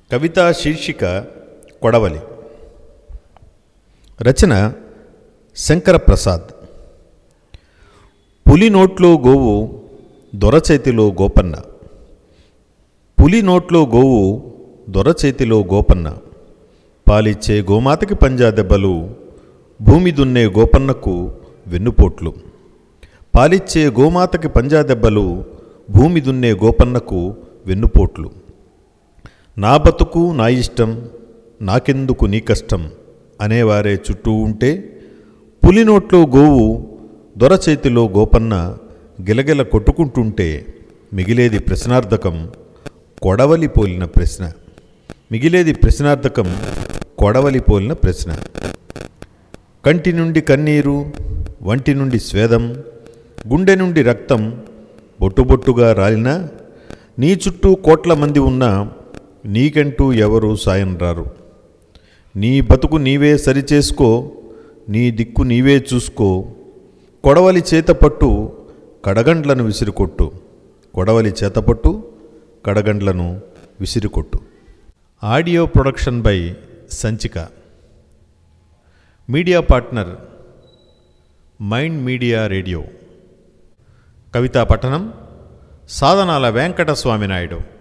కవితా శీర్షిక కొడవలి రచన శంకర ప్రసాద్ పులి నోట్లో గోవు దొరచేతిలో గోపన్న పులి నోట్లో గోవు దొరచేతిలో గోపన్న పాలిచ్చే గోమాతకి పంజా దెబ్బలు భూమి దున్నే గోపన్నకు వెన్నుపోట్లు పాలిచ్చే గోమాతకి పంజా దెబ్బలు భూమి దున్నే గోపన్నకు వెన్నుపోట్లు నా బతుకు నా ఇష్టం నాకెందుకు నీ కష్టం అనేవారే చుట్టూ ఉంటే పులి నోట్లో గోవు దొరచేతిలో గోపన్న గిలగిల కొట్టుకుంటుంటే మిగిలేది ప్రశ్నార్థకం కొడవలి పోలిన ప్రశ్న మిగిలేది ప్రశ్నార్థకం కొడవలి పోలిన ప్రశ్న కంటి నుండి కన్నీరు వంటి నుండి స్వేదం గుండె నుండి రక్తం బొట్టుబొట్టుగా రాలినా నీ చుట్టూ కోట్ల మంది ఉన్నా నీకంటూ ఎవరు సాయం రారు నీ బతుకు నీవే సరిచేసుకో నీ దిక్కు నీవే చూసుకో కొడవలి చేతపట్టు కడగండ్లను విసిరికొట్టు కొడవలి చేతపట్టు కడగండ్లను విసిరికొట్టు audio production by Sanchika media partner mind media radio కవితా పఠనం సాధనాల వెంకటస్వామి నాయుడు